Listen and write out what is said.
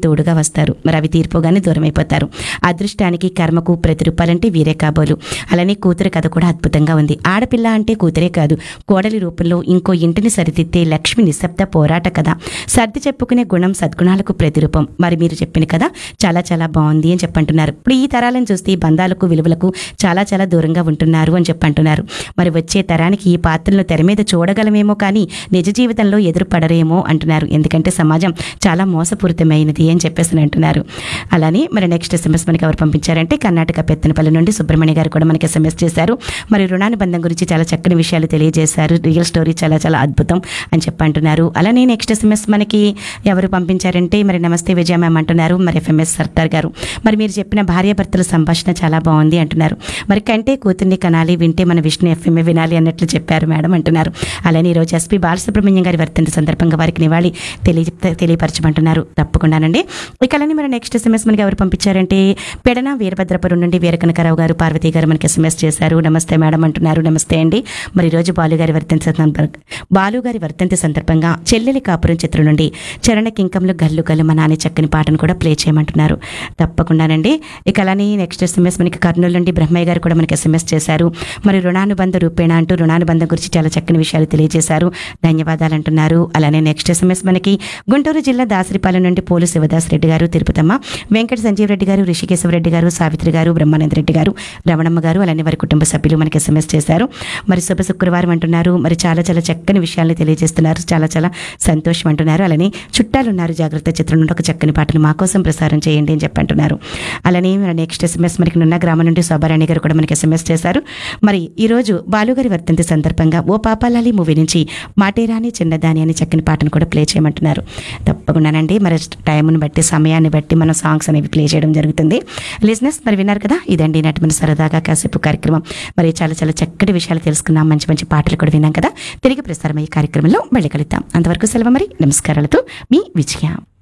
తోడుగా వస్తారు మరి అవి తీర్పుగానే దూరం అయిపోతారు అదృష్టానికి కర్మకు ప్రతిరూపాలంటే వీరే కాబోలు అలానే కూతురు కథ కూడా అద్భుతంగా ఉంది ఆడపిల్ల అంటే కూతురే కాదు కోడలి రూపంలో ఇంకో ఇంటిని సరిదిద్దే లక్ష్మి నిశ్శబ్ద పోరాట కథ సర్ది చెప్పుకునే గుణం సద్గుణాలకు ప్రతిరూపం మరి మీరు చెప్పిన కదా చాలా చాలా బాగుంది అని చెప్పంటున్నారు ఇప్పుడు ఈ తరాలను చూస్తే ఈ బంధాలకు విలువలకు చాలా చాలా దూరంగా ఉంటున్నారు అని చెప్పంటున్నారు మరి వచ్చే తరానికి ఈ పాత్రలను తెర మీద చూడగలమేమో కానీ నిజ జీవితంలో ఎదురుపడరేమో అంటున్నారు ఎందుకంటే సమాజం చాలా మోసపూరితమైనది అని చెప్పేసి అంటున్నారు అలానే మరి నెక్స్ట్ ఎస్ఎంఎస్ మనకి ఎవరు పంపించారంటే కర్ణాటక పెత్తనపల్లి నుండి సుబ్రహ్మణ్య గారు కూడా మనకి ఎస్ఎంఎస్ చేశారు మరి రుణానుబంధం గురించి చాలా చక్కని విషయాలు తెలియజేశారు రియల్ స్టోరీ చాలా చాలా అద్భుతం అని చెప్పంటున్నారు అలానే నెక్స్ట్ ఎస్ఎంఎస్ మనకి ఎవరు పంపించారంటే మరి నమస్తే విజయ మ్యామ్ అంటున్నారు మరి ఎఫ్ఎంఎస్ సర్దార్ గారు మరి మీరు చెప్పిన భార్యాభర్తల సంభాషణ చాలా బాగుంది అంటున్నారు మరి కంటే కూతుర్ని కనాలి వింటే మన విష్ణు ఎఫ్ఎంఏ వినాలి అన్నట్లు చెప్పారు మేడం అంటున్నారు అలానే ఈరోజు ఎస్పీ బాలసుబ్రహ్మణ్యం గారి వర్తంతి సందర్భంగా వారికి నివాళి తెలియ తెలియపరచమంటున్నారు తప్పకుండానండి ఇక అలానే మరి నెక్స్ట్ ఎస్ఎంఎస్ మనకి ఎవరు పంపించారంటే పెడన వీరభద్రపురం నుండి వీరకనకరావు గారు పార్వతి గారు మనకి ఎస్ఎంఎస్ చేశారు నమస్తే మేడం అంటున్నారు నమస్తే అండి మరి ఈరోజు బాలు గారి వర్తంతి సందర్భ బాలు గారి వర్తంతి సందర్భంగా చెల్లెలి కాపురం చిత్రం నుండి చరణ కింకంలో గల్లు గల్లు మా నాని చక్కని పాటను కూడా ప్లే చేయమంటున్నారు తప్పకుండానండి ఇక అలానే నెక్స్ట్ ఎస్ఎంఎస్ మనకి కర్నూలు నుండి బ్రహ్మయ్య గారు కూడా మనకి ఎస్ఎంఎస్ చేశారు మరి రుణానుబంధ రూపేణ అంటూ రుణానుబంధం గురించి చాలా చక్కని విషయాలు తెలియజేశారు ధన్యవాదాలు అంటున్నారు అలానే నెక్స్ట్ ఎస్ఎంఎస్ మనకి గుంటూరు జిల్లా దాసరిపాలెం నుండి పోలు శివదాస్ రెడ్డి గారు తిరుపతమ్మ వెంకట సంజీవ్ రెడ్డి గారు రిషికేశవరెడ్డి గారు సావిత్రి గారు బ్రహ్మానంద రెడ్డి గారు రమణమ్మ గారు అలానే వారి కుటుంబ సభ్యులు మనకి ఎస్ఎంఎస్ చేశారు మరి శుభ శుక్రవారం అంటున్నారు మరి చాలా చాలా చక్కని విషయాలను తెలియజేస్తున్నారు చాలా చాలా సంతోషం అంటున్నారు అలానే చుట్టాలు ఉన్నారు జాగ్రత్త చిత్రం నుండి ఒక చక్కని పాటను మా కోసం ప్రసారం చేయండి అని చెప్పి అంటున్నారు అలానే మరి నెక్స్ట్ ఎస్ఎంఎస్ మనకి నున్న గ్రామం నుండి శోభారాణి గారు కూడా మనకి ఎస్ఎంఎస్ చేశారు మరి ఈరోజు బాలుగారి వర్తంతి సందర్భంగా ఓ పాపాలాలి మూవీ నుంచి మాటేరాని చిన్నదాని అని చక్కని పాటను కూడా ప్లే చేయమంటున్నారు తప్పకుండానండి మరి టైంని బట్టి సమయాన్ని బట్టి మనం సాంగ్స్ అనేవి ప్లే చేయడం జరుగుతుంది లిజినెస్ మరి విన్నారు కదా ఇదండి నాటి మన సరదాగా కాసేపు కార్యక్రమం మరి చాలా చాలా చక్కటి విషయాలు తెలుసుకున్నాం మంచి మంచి పాటలు కూడా విన్నాం కదా తిరిగి ప్రసారం అయ్యే కార్యక్రమంలో మళ్ళీ కలుద్దాం అంతవరకు సెలవు మరి నమస్కారాలతో మీ విజయ